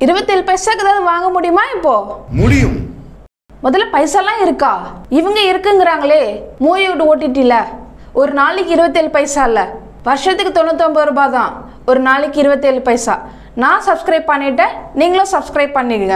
இருபத்தேழு பைசாக்கு ஏதாவது வாங்க முடியுமா இப்போ முடியும் முதல்ல பைசாலாம் இருக்கா இவங்க இருக்குங்கிறாங்களே மூவி விட்டு ஓட்டிட்டில ஒரு நாளைக்கு இருபத்தேழு பைசா இல்லை வருஷத்துக்கு தொண்ணூத்தொம்பது ரூபாய் தான் ஒரு நாளைக்கு இருபத்தேழு பைசா நான் சப்ஸ்கிரைப் பண்ணிட்டேன் நீங்களும் சப்ஸ்கிரைப் பண்ணிக்கங்க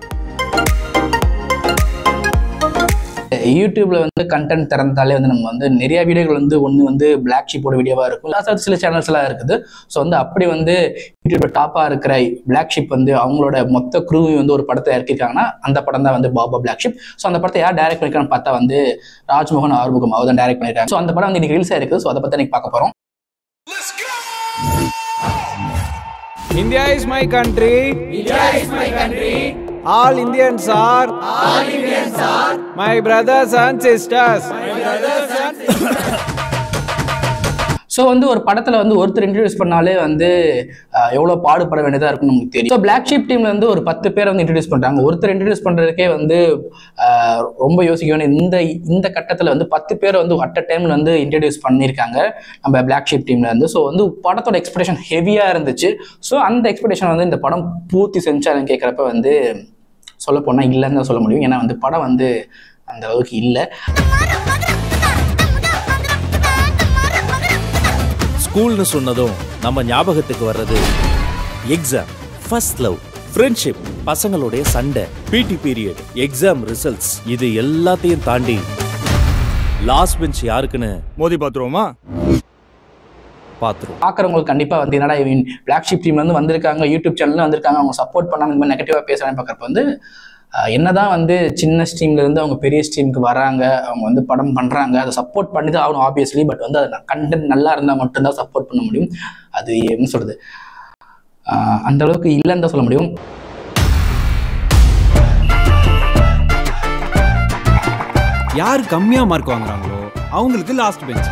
யூடியூப்ல வந்து கண்டென்ட் திறந்தாலே வந்து நம்ம வந்து நிறைய வீடியோகள் வந்து ஒன்று வந்து பிளாக் ஷீப்போட வீடியோவாக இருக்கும் லாஸ்ட் சில சேனல்ஸ் எல்லாம் இருக்குது ஸோ வந்து அப்படி வந்து யூடியூப்ல டாப்பாக இருக்கிற பிளாக் ஷிப் வந்து அவங்களோட மொத்த குரூ வந்து ஒரு படத்தை இறக்கிருக்காங்கன்னா அந்த படம் தான் வந்து பாபா பிளாக் ஷிப் ஸோ அந்த படத்தை யார் டைரக்ட் பண்ணிருக்கான்னு பார்த்தா வந்து ராஜ்மோகன் ஆறுமுகம் அவர் தான் டைரக்ட் பண்ணிருக்காங்க ஸோ அந்த படம் வந்து இன்னைக்கு ரிலீஸ் ஆயிருக்குது ஸோ அதை பற்றி இன்னைக்கு பார்க்க போகிறோம் India is my country. India is my country. All Indians are. All Indians are. My brothers and sisters. So வந்து ஒரு படத்தில் வந்து ஒருத்தர் இன்ட்ரடியூஸ் பண்ணாலே வந்து அஹ், எவ்வளோ பாடுபட வேண்டியதாக இருக்கும்னு நமக்கு தெரியும் ஸோ பிளாக் ஷீப் டீம்ல வந்து ஒரு பத்து பேர் வந்து இன்ட்ரடியூஸ் பண்ணுறாங்க ஒருத்தர் இன்ட்ரடியூஸ் பண்ணுறதுக்கே வந்து அஹ், ரொம்ப யோசிக்க வேண்டிய இந்த இந்த கட்டத்தில் வந்து பத்து பேர் வந்து அட் அ டைமில் வந்து இன்ட்ரடியூஸ் பண்ணியிருக்காங்க நம்ம பிளாக் ஷீப் டீம்ல இருந்து ஸோ வந்து படத்தோட எக்ஸ்பெக்டேஷன் ஹெவியாக இருந்துச்சு ஸோ அந்த எக்ஸ்பெக்டேஷன் வந்து இந்த படம் பூர்த்தி செஞ்சாலும் கேட்குறப்ப வந்து சொல்ல போனால் இல்லைன்னு தான் சொல்ல முடியும் ஏன்னா வந்து படம் வந்து அந்த அளவுக்கு இல்லை ஸ்கூல்னு சொன்னதும் நம்ம ஞாபகத்துக்கு வர்றது எக்ஸாம் ஃபர்ஸ்ட் லவ் ஃப்ரெண்ட்ஷிப் பசங்களுடைய சண்டை பிடி பீரியட் எக்ஸாம் ரிசல்ட்ஸ் இது எல்லாத்தையும் தாண்டி லாஸ்ட் பெஞ்ச் யாருக்குன்னு மோதி பாத்துருவோமா பாத்துருவோம் பார்க்குறவங்களுக்கு கண்டிப்பாக வந்து என்னடா இவன் பிளாக் ஷிப் டீம்ல இருந்து வந்திருக்காங்க யூடியூப் சேனல்ல வந்திருக்காங்க அவங்க சப்போர்ட் பண்ணாம இந்த மாதிரி நெகட்டிவாக பேசுறான்னு பார்க்குறப்ப வந்து ஆஹ், என்னதான் வந்து சின்ன ஸ்ட்ரீம்ல இருந்து அவங்க பெரிய ஸ்ட்ரீமுக்கு வராங்க அவங்க வந்து படம் பண்றாங்க அதை சப்போர்ட் பண்ணி தான் ஆகணும் ஆப்வியஸ்லி பட் வந்து அது கண்டென்ட் நல்லா இருந்தால் மட்டும்தான் சப்போர்ட் பண்ண முடியும் அது என்ன சொல்றது ஆஹ், அந்த அளவுக்கு இல்லைன்னு தான் சொல்ல முடியும் யார் கம்மியா மார்க் வாங்குறாங்களோ அவங்களுக்கு லாஸ்ட் பெஞ்ச்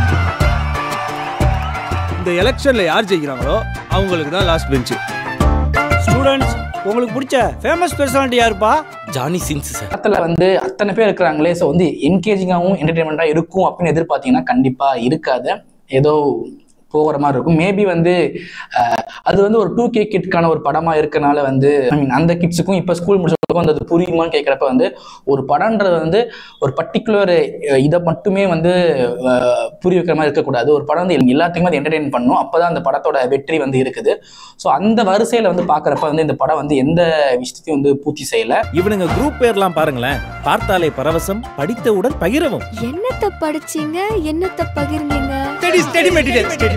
இந்த எலெக்ஷன்ல யார் ஜெயிக்கிறாங்களோ அவங்களுக்கு தான் லாஸ்ட் பெஞ்ச் ஸ்டூடெண்ட்ஸ் உங்களுக்கு பிடிச்ச ஃபேமஸ் பர்சனாலிட்டி யாருப்பா ஜானி சின்ஸ் சார் படத்தில் வந்து அத்தனை பேர் இருக்கிறாங்களே ஸோ வந்து என்கேஜிங்காகவும் என்டர்டெயின்மெண்ட்டாக இருக்கும் அப்படின்னு எதிர்பார்த்தீங்கன்னா கண்டிப்பாக இருக்காது ஏதோ போகிற மாதிரி இருக்கும் மேபி வந்து அஹ், அது வந்து ஒரு டூ கே கிட்கான ஒரு படமாக இருக்கனால வந்து ஐ மீன் அந்த கிட்ஸுக்கும் இப்போ ஸ்கூல் முடிச்சவங்களுக்கும் வந்து அது புரியுமான்னு கேட்குறப்ப வந்து ஒரு படம்ன்றது வந்து ஒரு பர்டிகுலர் இதை மட்டுமே வந்து அஹ், புரிய வைக்கிற மாதிரி இருக்கக்கூடாது ஒரு படம் வந்து எல்லாத்துக்குமே அது என்டர்டெயின் பண்ணும் அப்போ தான் அந்த படத்தோட வெற்றி வந்து இருக்குது ஸோ அந்த வரிசையில் வந்து பார்க்குறப்ப வந்து இந்த படம் வந்து எந்த விஷயத்தையும் வந்து பூர்த்தி செய்யலை இவனுங்க குரூப் பேர்லாம் பாருங்களேன் பார்த்தாலே பரவசம் படித்தவுடன் பகிரவும் என்னத்த படிச்சீங்க என்னத்த பகிர்ந்தீங்க ஸ்டடி ஸ்டடி மெட்டீரியல் ஸ்டடி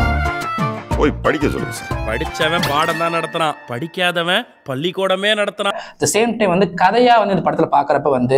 போய் படிக்க சொல்லுங்க சார் படிச்சவன் பாடம் தான் நடத்துறான் படிக்காதவன் பள்ளிக்கூடமே நடத்துறான் த சேம் டைம் வந்து கதையாக வந்து இந்த படத்தில் பார்க்குறப்ப வந்து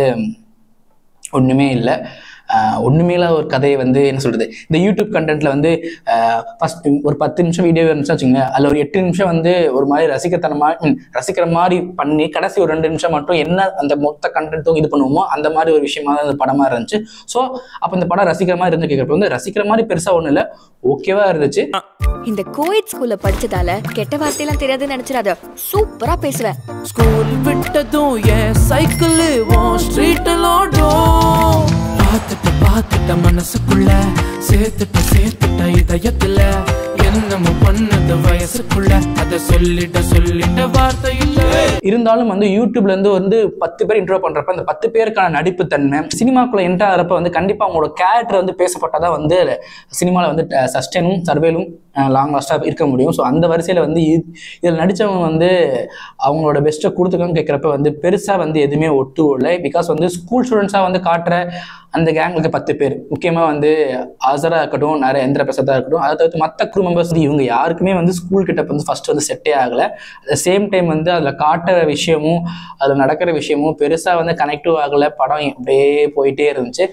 ஒன்றுமே இல்லை ஒன்றுமே இல்லாத ஒரு கதையை வந்து என்ன சொல்கிறது இந்த யூடியூப் கண்டென்ட்ல வந்து ஃபர்ஸ்ட் ஒரு பத்து நிமிஷம் வீடியோ இருந்துச்சு வச்சுங்க அதில் ஒரு எட்டு நிமிஷம் வந்து ஒரு மாதிரி ரசிக்கத்தனமாக ரசிக்கிற மாதிரி பண்ணி கடைசி ஒரு ரெண்டு நிமிஷம் மட்டும் என்ன அந்த மொத்த கண்டென்ட்டும் இது பண்ணுவோமோ அந்த மாதிரி ஒரு விஷயமா தான் அந்த படமாக இருந்துச்சு ஸோ அப்போ இந்த படம் ரசிக்கிற மாதிரி இருந்து கேட்குறப்ப வந்து ரசிக்கிற மாதிரி பெருசாக ஒன்றும் இல்லை ஓகேவா இருந்துச்சு இந்த கோயிட் ஸ்கூல்ல படிச்சதால கெட்ட வார்த்தையெல்லாம் தெரியாதுன்னு நினைச்சிடாத சூப்பரா பேசுவேன் ஸ்கூல் விட்டதும் என் சைக்கிள் உன் ஸ்ட்ரீட்டில் ஓடும் பார்த்துட்ட பார்த்துட்ட மனசுக்குள்ள சேர்த்துட்ட சேர்த்துட்ட இதயத்துல என்னமோ பண்ணது வயசுக்குள்ள அதை சொல்லிட்ட சொல்லிட்ட வார்த்தை இல்ல இருந்தாலும் வந்து யூடியூப்ல இருந்து வந்து பத்து பேர் இன்ட்ரோ பண்றப்ப அந்த பத்து பேருக்கான நடிப்பு தன்மை சினிமாக்குள்ள என்டர் ஆகிறப்ப வந்து கண்டிப்பா அவங்களோட கேரக்டர் வந்து பேசப்பட்டாதான் வந்து சினிமாவில் வந்து சஸ்டெனும் சர்வேலும் லாங் லாஸ்டாக இருக்க முடியும் ஸோ அந்த வரிசையில் வந்து இது- இதில் நடித்தவங்க வந்து அவங்களோட பெஸ்ட்டை கொடுத்துருக்கான்னு கேட்குறப்ப வந்து பெருசாக வந்து எதுவுமே ஒட்டு இல்லை பிகாஸ் வந்து ஸ்கூல் ஸ்டூடெண்ட்ஸாக வந்து காட்டுற அந்த கேங் வந்து பத்து பேர் முக்கியமாக வந்து ஆசரா இருக்கட்டும் நிறைய எந்திர பிரசாதா இருக்கட்டும் அதை தவிர்த்து மற்ற குரூப் மெம்பர்ஸ் இவங்க யாருக்குமே வந்து ஸ்கூல் கிட்ட வந்து ஃபர்ஸ்ட் வந்து செட்டே ஆகலை அட் சேம் டைம் வந்து அதில் காட்டுற விஷயமும் அதில் நடக்கிற விஷயமும் பெருசாக வந்து கனெக்டிவ் ஆகலை படம் அப்படியே போயிட்டே இருந்துச்சு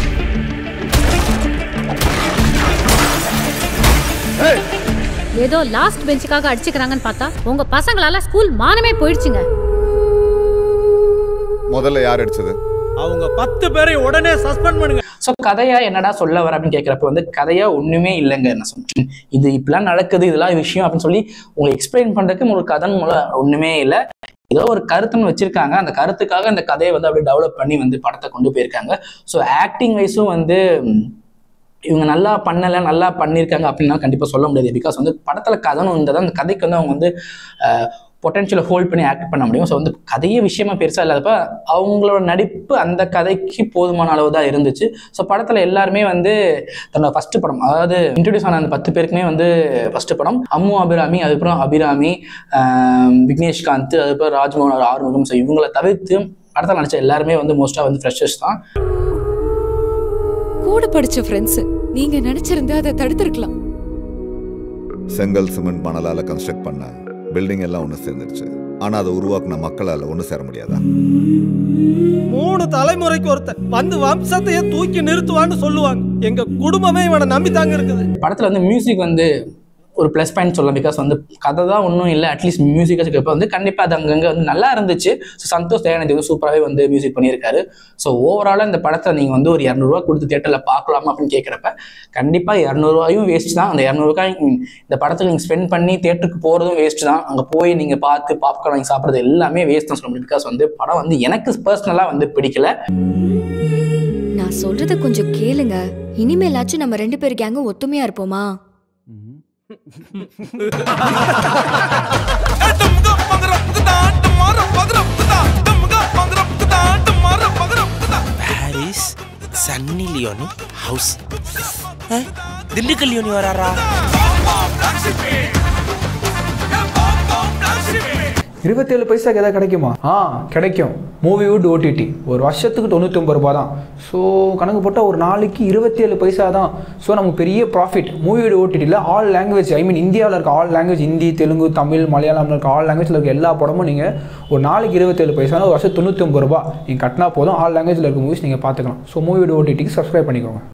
ஏதோ லாஸ்ட் பெஞ்சுக்காக அடிச்சுக்கிறாங்கன்னு பார்த்தா உங்க பசங்களால ஸ்கூல் மானமே போயிடுச்சுங்க முதல்ல யார் அடிச்சது அவங்க பத்து பேரை உடனே சஸ்பெண்ட் பண்ணுங்க ஸோ கதையா என்னடா சொல்ல வர அப்படின்னு கேட்குறப்ப வந்து கதையா ஒண்ணுமே இல்லைங்க என்ன சொல்றேன் இது இப்படிலாம் நடக்குது இதெல்லாம் விஷயம் அப்படின்னு சொல்லி உங்களுக்கு எக்ஸ்பிளைன் பண்றதுக்கு உங்களுக்கு கதை மூலம் ஒண்ணுமே இல்லை ஏதோ ஒரு கருத்துன்னு வச்சிருக்காங்க அந்த கருத்துக்காக அந்த கதையை வந்து அப்படியே டெவலப் பண்ணி வந்து படத்தை கொண்டு போயிருக்காங்க ஸோ ஆக்டிங் வைஸும் வந்து ம், இவங்க நல்லா பண்ணலை நல்லா பண்ணியிருக்காங்க அப்படின்னா கண்டிப்பாக சொல்ல முடியாது பிகாஸ் வந்து படத்தில் கதனும் இருந்தால் அந்த கதைக்கு வந்து அவங்க வந்து அஹ், பொட்டன்ஷியலை ஹோல்ட் பண்ணி ஆக்ட் பண்ண முடியும் ஸோ வந்து கதையே விஷயமா பெருசாக இல்லாதப்ப அவங்களோட நடிப்பு அந்த கதைக்கு போதுமான அளவு தான் இருந்துச்சு ஸோ படத்தில் எல்லாருமே வந்து தன்னோட ஃபர்ஸ்ட் படம் அதாவது இன்ட்ரடியூஸ் ஆன அந்த பத்து பேருக்குமே வந்து ஃபர்ஸ்ட் படம் அம்மு அபிராமி அதுக்கப்புறம் அபிராமி ஆஹ் விக்னேஷ்காந்த் அதுக்கப்புறம் ராஜ்மோகன் ஆறுமுகம் ஸோ இவங்களை தவிர்த்து படத்தில் நடிச்ச எல்லாருமே வந்து மோஸ்ட்டாக வந்து ஃப்ரெஷர்ஸ் தான் கூட படிச்ச ஃப்ரெண்ட்ஸ் நீங்க நினைச்சிருந்தா அதை தடுத்திருக்கலாம் செங்கல் சிமெண்ட் மணலால கன்ஸ்ட்ரக்ட் பண்ண பில்டிங் எல்லாம் ஒன்று சேர்ந்துருச்சு ஆனா அதை உருவாக்குன மக்களால ஒன்று சேர முடியாதா மூணு தலைமுறைக்கு ஒருத்தன் வந்து வம்சத்தையே தூக்கி நிறுத்துவான்னு சொல்லுவாங்க எங்க குடும்பமே இவனை நம்பி தாங்க இருக்குது படத்தில் வந்து மியூசிக் வந்து ஒரு ப்ளஸ் பாயிண்ட் சொல்லலாம் பிகாஸ் வந்து கதை தான் ஒன்றும் இல்லை அட்லீஸ்ட் மியூசிக் இப்போ வந்து கண்டிப்பாக அது அங்கங்கே வந்து நல்லா இருந்துச்சு ஸோ சந்தோஷ் தயாநிதி வந்து சூப்பராகவே வந்து மியூசிக் பண்ணியிருக்காரு ஸோ ஓவராலாக இந்த படத்தை நீங்கள் வந்து ஒரு இரநூறுவா கொடுத்து தேட்டரில் பார்க்கலாமா அப்படின்னு கேட்குறப்ப கண்டிப்பாக இரநூறுவாயும் வேஸ்ட் தான் அந்த இரநூறுவாய் இந்த படத்துக்கு நீங்கள் ஸ்பெண்ட் பண்ணி தேட்டருக்கு போகிறதும் வேஸ்ட் தான் அங்கே போய் நீங்கள் பார்த்து பாப்கார்ன் வாங்கி சாப்பிட்றது எல்லாமே வேஸ்ட் தான் சொல்ல முடியும் பிகாஸ் வந்து படம் வந்து எனக்கு பர்சனலாக வந்து பிடிக்கல நான் சொல்றத கொஞ்சம் கேளுங்க இனிமேலாச்சும் நம்ம ரெண்டு பேர் கேங்கும் ஒத்துமையா இருப்போமா Paris Sunny Leone house Dindigul Leoni வராரா இருபத்தேழு பைசாக்கு எதாவது கிடைக்குமா ஆ கிடைக்கும் மூவிவுட் ஓடிடி ஒரு வருஷத்துக்கு தொண்ணூத்தொம்பது ரூபா தான் ஸோ கணக்கு போட்டால் ஒரு நாளைக்கு இருபத்தேழு பைசா தான் ஸோ நமக்கு பெரிய ப்ராஃபிட் மூவிவுட் ஓடிடியில் ஆல் லாங்குவேஜ் ஐ மீன் இந்தியாவில் இருக்க ஆல் லாங்குவேஜ் ஹிந்தி தெலுங்கு தமிழ் மலையாளம்ல இருக்க ஆல் லாங்குவேஜில் இருக்க எல்லா படமும் நீங்கள் ஒரு நாளைக்கு இருபத்தேழு பைசானா ஒரு வருஷம் தொண்ணூத்தொம்பது ரூபா நீங்கள் கட்டினா போதும் ஆல் லாங்குவேஜில் இருக்க மூவிஸ் நீங்கள் பார்த்துக்கலாம் ஸோ மூவிவுட் ஓடிடிக்கு சப்ஸ்கிரைப் பண்ணிக்கோங்க